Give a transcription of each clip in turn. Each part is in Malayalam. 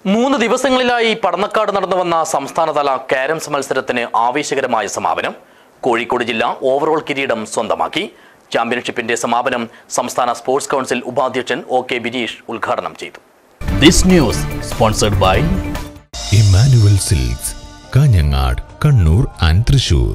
മൂന്ന് ദിവസങ്ങളിലായി പടന്നക്കാട് നടന്നു വന്ന സംസ്ഥാനതല കാരംസ് മത്സരത്തിന് ആവേശകരമായ സമാപനം കോഴിക്കോട് ജില്ല ഓവറോൾ കിരീടം സ്വന്തമാക്കി ചാമ്പ്യൻഷിപ്പിന്റെ സമാപനം സംസ്ഥാന സ്പോർട്സ് കൗൺസിൽ ഉപാധ്യക്ഷൻ ഒ കെ ബിനീഷ് ഉദ്ഘാടനം ചെയ്തു this news sponsored by Emmanuel Silks Kanhangad Kannur and Thrissur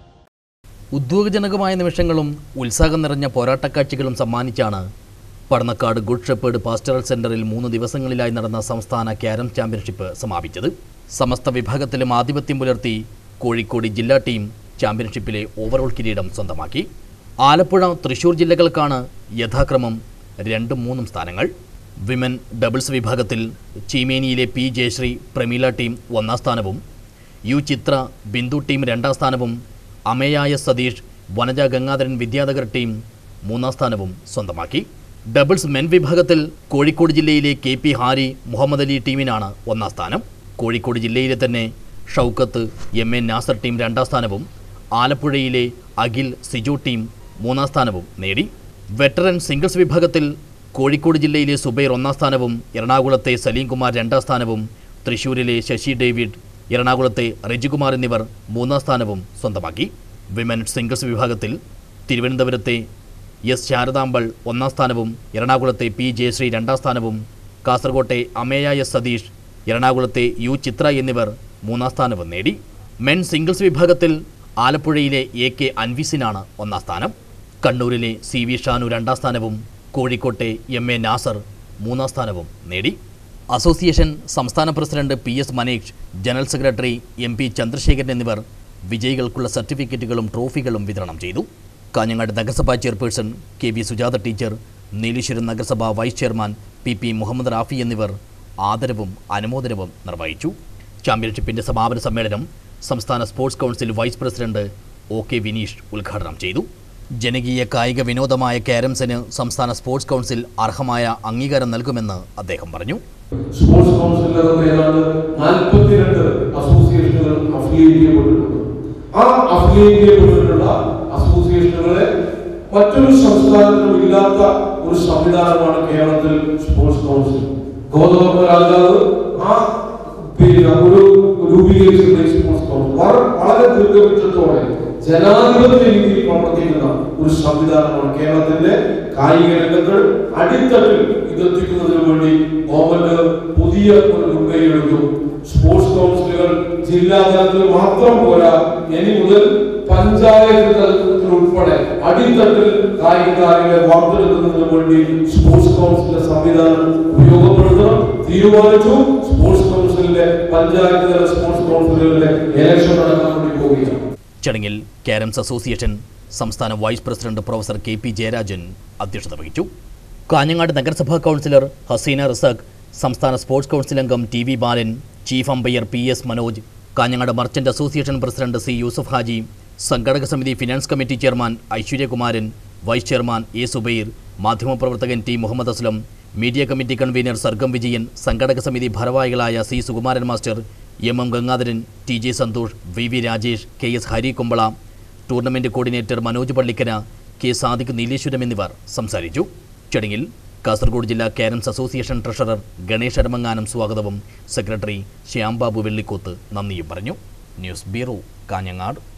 ഉദ്യോഗജനകമായ നിമിഷങ്ങളും ഉത്സാഹം നിറഞ്ഞ പോരാട്ടക്കാഴ്ചകളും സമ്മാനിച്ചാണ് പടന്നക്കാട് ഗുഡ് ഷെപ്പേർഡ് പാസ്റ്ററൽ സെന്ററിൽ മൂന്ന് ദിവസങ്ങളിലായി നടന്ന സംസ്ഥാന ക്യാരം ചാമ്പ്യൻഷിപ്പ് സമാപിച്ചത് സമസ്ത വിഭാഗത്തിലും ആധിപത്യം പുലർത്തി കോഴിക്കോട് ജില്ലാ ടീം ചാമ്പ്യൻഷിപ്പിലെ ഓവറോൾ കിരീടം സ്വന്തമാക്കി ആലപ്പുഴ തൃശൂർ ജില്ലകൾക്കാണ് യഥാക്രമം രണ്ടും മൂന്നും സ്ഥാനങ്ങൾ വിമൻ ഡബിൾസ് വിഭാഗത്തിൽ ചീമേനിയിലെ പി ജയശ്രീ പ്രമീല ടീം ഒന്നാം സ്ഥാനവും യു ചിത്ര ബിന്ദു ടീം രണ്ടാം സ്ഥാനവും അമയായ സതീഷ് വനജ ഗംഗാധരൻ വിദ്യാധകർ ടീം മൂന്നാം സ്ഥാനവും സ്വന്തമാക്കി ഡബിൾസ് മെൻ വിഭാഗത്തിൽ കോഴിക്കോട് ജില്ലയിലെ കെ പി ഹാരി മുഹമ്മദ് അലി ടീമിനാണ് ഒന്നാം സ്ഥാനം കോഴിക്കോട് ജില്ലയിലെ തന്നെ Shoukath M A Nasar team രണ്ടാം സ്ഥാനവും ആലപ്പുഴയിലെ അഖിൽ സിജു ടീം മൂന്നാം സ്ഥാനവും നേടി വെറ്ററൻ സിംഗിൾസ് വിഭാഗത്തിൽ കോഴിക്കോട് ജില്ലയിലെ സുബൈർ ഒന്നാം സ്ഥാനവും എറണാകുളത്തെ സലീം കുമാർ രണ്ടാം സ്ഥാനവും തൃശൂരിലെ ശശി ഡേവിഡ് എറണാകുളത്തെ റെജികുമാർ എന്നിവർ മൂന്നാം സ്ഥാനവും സ്വന്തമാക്കി വിമൻ സിംഗിൾസ് വിഭാഗത്തിൽ തിരുവനന്തപുരത്തെ എസ് ശാരദാമ്പൾ ഒന്നാം സ്ഥാനവും എറണാകുളത്തെ പി ജയശ്രീ രണ്ടാം സ്ഥാനവും കാസർകോട്ടെ അമേയ എസ് സതീഷ് എറണാകുളത്തെ യു ചിത്ര എന്നിവർ മൂന്നാം സ്ഥാനവും നേടി മെൻ സിംഗിൾസ് വിഭാഗത്തിൽ ആലപ്പുഴയിലെ എ കെ അൻവിസിനാണ് ഒന്നാം സ്ഥാനം കണ്ണൂരിലെ സി വി ഷാനു രണ്ടാം സ്ഥാനവും കോഴിക്കോട്ടെ എം എ നാസർ മൂന്നാം സ്ഥാനവും നേടി അസോസിയേഷൻ സംസ്ഥാന president P S Maneesh general secretary M P Chandrasekharan എന്നിവർ വിജയികൾക്കുള്ള സർട്ടിഫിക്കറ്റുകളും ട്രോഫികളും വിതരണം ചെയ്തു കാഞ്ഞങ്ങാട് നഗരസഭാ chairperson K V Sujatha teacher Nileshwaram നഗരസഭ vice chairman P P Muhammad Rafi എന്നിവർ ആദരവും അനുമോദനവും നിർവഹിച്ചു ചാമ്പ്യൻഷിപ്പിന്റെ സമാപന സമ്മേളനം സംസ്ഥാന sports council vice president O K Vineesh ഉദ്ഘാടനം ചെയ്തു ജനകീയ കായിക വിനോദമായ കാരംസിന് സംസ്ഥാന സ്പോർട്സ് കൗൺസിൽ അർഹമായ അംഗീകാരം നൽകുമെന്ന് അദ്ദേഹം പറഞ്ഞു സ്പോർട്സ് കൗൺസിലിൽ നിന്ന് ഏതാണ്ട് നാൽപ്പത്തിരണ്ട് അസോസിയേഷനുകൾ അഫിലിയേറ്റ് ചെയ്യപ്പെട്ടിട്ടുണ്ട് ആ അഫിലിയേറ്റ് ചെയ്യപ്പെട്ടിട്ടുള്ള അസോസിയേഷനുകളെ മറ്റൊരു സംസ്ഥാനത്തിലും ഇല്ലാത്ത ഒരു സംവിധാനമാണ് കേരളത്തിൽ സ്പോർട്സ് കൗൺസിൽ ഗൗതമ രാജാവ് ആ പിന്നെ ഒരു രൂപീകരിച്ചിട്ടുള്ള ഈ സ്പോർട്സ് കൗൺസിൽ വളരെ വളരെ ദീർഘവൃക്ഷത്തോടെ ജനാധിപത്യ രീതിയിൽ പ്രവർത്തിക്കുന്ന ഒരു സംവിധാനമാണ് കേരളത്തിന്റെ കായിക രംഗങ്ങൾ അടിത്തട്ടിൽ ഇതെത്തിക്കുന്നതിന് വേണ്ടി ഗവൺമെന്റ് പുതിയ ഒരു മുൻകൈ എടുത്തു സ്പോർട്സ് കൗൺസിലുകൾ ജില്ലാ തലത്തിൽ മാത്രം പോരാ ഇനി മുതൽ പഞ്ചായത്ത് തലത്തിൽ ഉൾപ്പെടെ അടിത്തട്ടിൽ കായിക താരങ്ങളെ വാർത്തെടുക്കുന്നതിന് വേണ്ടി സ്പോർട്സ് കൗൺസിലിന്റെ സംവിധാനം ഉപയോഗപ്പെടുത്തണം തീരുമാനിച്ചു സ്പോർട്സ് കൗൺസിലിന്റെ പഞ്ചായത്ത് തല സ്പോർട്സ് കൗൺസിലുകളുടെ ഇലക്ഷൻ നടക്കാൻ വേണ്ടി പോവുകയാണ് ചടങ്ങിൽ കാരംസ് അസോസിയേഷൻ സംസ്ഥാന vice president professor K P Jayarajan അധ്യക്ഷത വഹിച്ചു കാഞ്ഞങ്ങാട് നഗരസഭാ കൗൺസിലർ ഹസീന റസാഖ് സംസ്ഥാന സ്പോർട്സ് കൗൺസിൽ അംഗം T V Balan chief umpire P S Manoj Kanhangad merchant association president C Yusuf Haji സംഘടക സമിതി finance committee chairman Aishwaryakumaran vice chairman A Zubair മാധ്യമപ്രവർത്തകൻ T Muhammad Aslam media committee convener Sargam Vijayan സംഘടക സമിതി ഭാരവാഹികളായ C Sukumaran master M M Gangadharan T J Santhosh V V Rajesh K S Hari Kumbala tournament coordinator Manoj Pallikkara K Sadiq Nileshwaram എന്നിവർ സംസാരിച്ചു ചടങ്ങിൽ കാസർഗോഡ് ജില്ലാ carroms association treasurer Ganesh Aramanganam സ്വാഗതവും സെക്രട്ടറി ശ്യാംബാബു വെള്ളിക്കോത്ത് നന്ദിയും പറഞ്ഞു ന്യൂസ് ബ്യൂറോ കാഞ്ഞങ്ങാട്